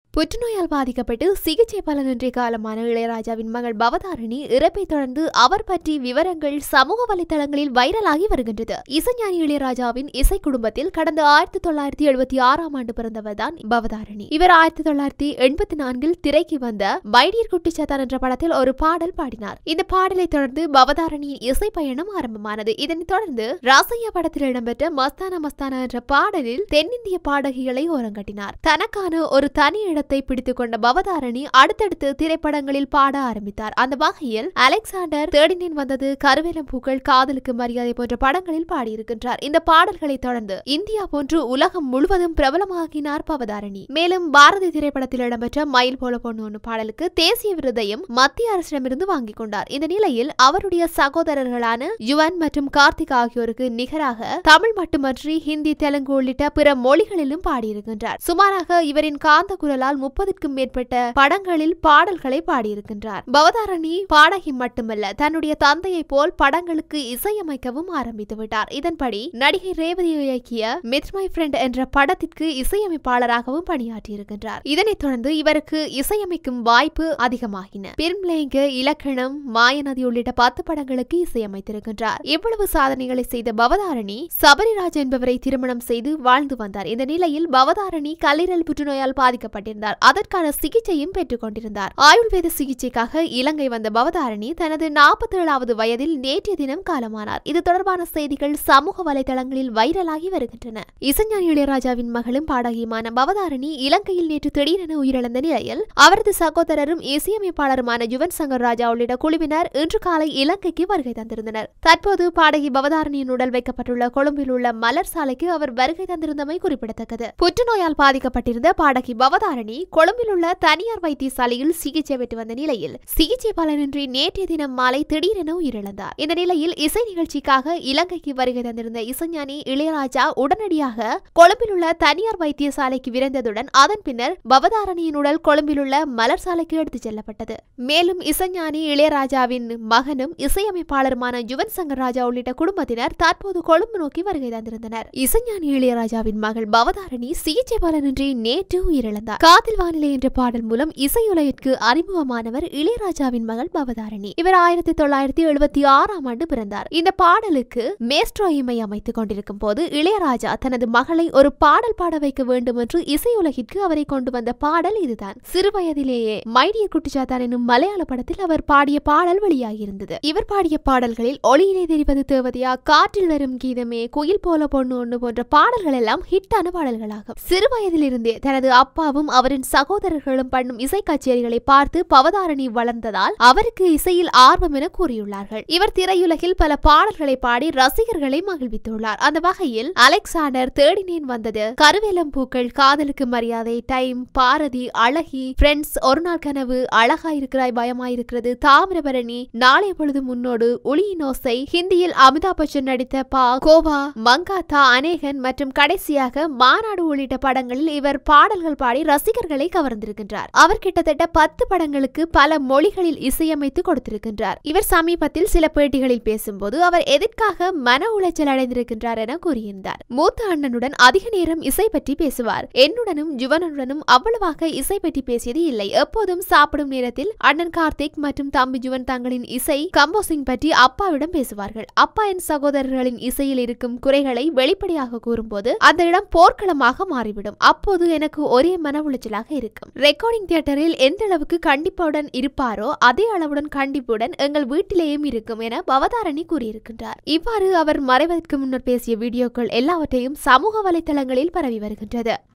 புற்றுநோயால் பாதிக்கப்பட்டு சிகிச்சை பலனின்றி காலமான இளையராஜாவின் மகள் பவதாரணி இறப்பை தொடர்ந்து அவர் பற்றி விவரங்கள் சமூக வலைதளங்களில் வைரலாகி வருகின்றது இசைஞானி இளையராஜாவின் இசை குடும்பத்தில் கடந்த ஆயிரத்தி தொள்ளாயிரத்தி எழுபத்தி ஆறாம் ஆண்டு பிறந்தவர்தான் பவதாரணி இவர் ஆயிரத்தி தொள்ளாயிரத்தி எண்பத்தி நான்கில் திரைக்கு வந்த மைடியர் குட்டிச்சாத்தான் என்ற படத்தில் ஒரு பாடல் பாடினார் இந்த பாடலை தொடர்ந்து பவதாரணியின் இசை பயணம் ஆரம்பமானது இதனைத் தொடர்ந்து ராசையா படத்தில் இடம்பெற்ற மஸ்தானா மஸ்தானா என்ற பாடலில் தென்னிந்திய பாடகிகளை ஓரங்கட்டினார் தனக்கான ஒரு தனி இடத்தை பிடித்துக் கொண்ட பவதாரணி அடுத்தடுத்து திரைப்படங்களில் பாட ஆரம்பித்தார் அந்த வகையில் அலெக்சாண்டர் தேடினேன் வந்தது கருவேலம் பூக்கள் காதலுக்கு மரியாதை போன்ற படங்களில் பாடியிருக்கின்றார் இந்த பாடல்களை தொடர்ந்து இந்தியா போன்று உலகம் முழுவதும் பிரபலமாகினார் பவதாரணி மேலும் பாரதி திரைப்படத்தில் இடம்பெற்ற மயில் போல பொண்ணு ஒன்று பாடலுக்கு தேசிய விருதையும் மத்திய அரசிடமிருந்து வாங்கிக் கொண்டார் இந்த நிலையில் அவருடைய சகோதரர்களான யுவன் மற்றும் கார்த்திக் ஆகியோருக்கு நிகராக தமிழ் மட்டுமன்றி ஹிந்தி தெலுங்கு உள்ளிட்ட பிற மொழிகளிலும் பாடியிருக்கின்றார் சுமாராக இவரின் காந்த குரலால் முப்பதுக்கும் மேற்பட்ட படங்களில் பாடல்களை பாடியிருக்கின்றார் பவதாரணி பாடகி மட்டுமல்ல தன்னுடைய தந்தையை போல் படங்களுக்கு இசையமைக்கவும் ஆரம்பித்து விட்டார் இதன்படி நடிகை ரேவதி இயக்கிய மித் மை ஃப்ரெண்ட் என்ற படத்திற்கு இசையமைப்பாளராகவும் பணியாற்றியிருக்கின்றார் இதனைத் தொடர்ந்து இவருக்கு இசையமைக்கும் வாய்ப்பு அதிகமாகின பெரும்லேங்க இலக்கணம் மாயநதி உள்ளிட்ட பத்து படங்களுக்கு இசையமைத்திருக்கின்றார் இவ்வளவு சாதனைகளை செய்த பவதாரணி சபரிராஜ் என்பவரை திருமணம் செய்து வாழ்ந்து வந்தார் இந்த நிலையில் பவதாரணி கல்லீரல் புற்றுநோயால் பாதிக்கப்பட்டிருந்தார் அதற்கான சிகிச்சையும் பெற்றுக் கொண்டிருந்தார் ஆயுர்வேத சிகிச்சைக்காக இலங்கை வந்த பவதாரணி தனது நாற்பத்தி ஏழாவது வயதில் நேற்றைய தினம் காலமானார் இது தொடர்பான செய்திகள் சமூக வலைதளங்களில் வைரலாகி வருகின்றன இசைஞானி இளையராஜாவின் மகளும் பாடகியுமான பவதாரணி இலங்கையில் நேற்று திடீரென உயிரிழந்த நிலையில் அவரது சகோதரரும் இசையமைப்பாளருமான யுவன் சங்கர் ராஜா உள்ளிட்ட குழுவினர் இன்று காலை இலங்கைக்கு வருகை தந்திருந்தனர் தற்போது பாடகி பவதாரணியின் உடல் வைக்கப்பட்டுள்ள கொழும்பில் உள்ள மலர் சாலைக்கு அவர் வருகை தந்திருந்தமை குறிப்பிடத்தக்கது புற்றுநோயால் பாதிக்கப்பட்டிருந்த பாடகி பவதாரணி கொழும்பில் உள்ள தனியார் வைத்தியசாலையில் சிகிச்சை பெற்று வந்த நிலையில் சிகிச்சை பலனின்றி நேற்றைய தினம் மாலை திடீரென உயிரிழந்தார் இந்த நிலையில் இசை நிகழ்ச்சிக்காக இலங்கைக்கு வருகை தந்திருந்த இசைஞானி இளையராஜா உடனடியாக கொழும்பில் உள்ள தனியார் வைத்தியசாலைக்கு விரைந்ததுடன் அதன் பின்னர் பவதாரணியின் உடல் கொழும்பில் உள்ள மலர் சாலைக்கு எடுத்துச் செல்லப்பட்டது மேலும் இசைஞானி இளையராஜாவின் மகனும் இசையமைப்பாளருமான யுவன் சங்கர் ராஜா உள்ளிட்ட குடும்பத்தினர் தற்போது கொழும்பு நோக்கி வருகை தந்திருந்தனர் இசைஞானி இளையராஜாவின் மகள் பவதாரணி சிகிச்சை பலனின்றி நேற்று உயிரிழந்தார் காதில் வானிலை என்ற பாடல் மூலம் இசையுலகிற்கு அறிமுகமானவர் இளையராஜாவின் மகள் பவதாரணி இவர் ஆயிரத்தி தொள்ளாயிரத்தி எழுபத்தி ஆறாம் ஆண்டு பிறந்தார் இந்த பாடலுக்கு மேஸ்ட்ரோ இமை அமைத்துக் கொண்டிருக்கும் போது இளையராஜா தனது மகளை ஒரு பாடல் பாட வைக்க வேண்டும் என்று இசையுலகிற்கு அவரை கொண்டு வந்த பாடல் இதுதான் சிறு வயதிலேயே மைடிய குட்டிச்சாத்தான் என்னும் மலையாள படத்தில் அவர் பாடிய பாடல் வெளியாகியிருந்தது இவர் பாடிய பாடல்களில் ஒளியிலே தெரிவது தேவதையா காற்றில் வரும் கீதமே குயில் போல பொண்ணு ஒண்ணு போன்ற பாடல்கள் எல்லாம் ஹிட்டான பாடல்களாகும் சிறு வயதிலிருந்தே தனது அப்பாவும் அவரின் சகோதரர்களும் பண்ணும் இசை கச்சேரிகளை பார்த்து பவதாரணி வளர்ந்ததால் அவருக்கு இசையில் ஆர்வம் என கூறியுள்ளார்கள் இவர் திரையுலகில் பல பாடல்களை பாடி ரசிகர்களை மகிழ்வித்துள்ளார் அந்த வகையில் அலெக்சாண்டர் தேடினேன் வந்தது கருவேலம் பூக்கள் காதலுக்கு மரியாதை டைம் பாரதி அழகி ஃப்ரெண்ட்ஸ் ஒரு நாள் கனவு அழகா இருக்கிறாய் பயமாயிருக்கிறது தாமிரபரணி நாளைய பொழுது முன்னோடு ஒளியின் ஓசை ஹிந்தியில் அமிதாப் பச்சன் நடித்த பா கோவா மங்காத்தா அநேகன் மற்றும் கடைசியாக மாநாடு உள்ளிட்ட படங்களில் இவர் பாடல்கள் பாடி ரசிகர்களை கவர்ந்திருக்கின்றார் அவர் கிட்டத்தட்ட பத்து படங்களுக்கு பல மொழிகளில் இசையமைத்து கொடுத்திருக்கின்றார் இவர் சமீபத்தில் சில பேட்டிகளில் பேசும்போது அவர் எதற்காக மன உளைச்சல் அடைந்திருக்கின்றார் என கூறியிருந்தார் மூத்த அண்ணனுடன் அதிக நேரம் இசை பற்றி பேசுவார் என்னுடனும் ஜுவனுடனும் அவ்வளவாக இசை பற்றி பேசியது இல்லை எப்போதும் சாப்பிடும் நேரத்தில் அண்ணன் கார்த்திக் மற்றும் தம்பி ஜுவன் தங்களின் இசை கம்போசிங் பற்றி அப்பாவிடம் பேசுவார்கள் அப்பா என் சகோதரர்களின் இசையில் இருக்கும் குறைகளை வெளிப்படையாக கூறும்போது அந்த இடம் போர்க்களமாக மாறிவிடும் அப்போது எனக்கு ஒரே மன உளைச்சலாக இருக்கும் ரெக்கார்டிங் தியேட்டரில் எந்த அளவுக்கு கண்டிப்புடன் இருப்பாரோ அதே அளவுடன் கண்டிப்புடன் எங்கள் வீட்டிலேயும் இருக்கும் என பவதாரணி கூறியிருக்கின்றார் இவ்வாறு அவர் மறைவதற்கு முன்னர் பேசிய வீடியோக்கள் எல்லாவற்றையும் சமூக வலைதளங்களில் பரவி வருகின்றது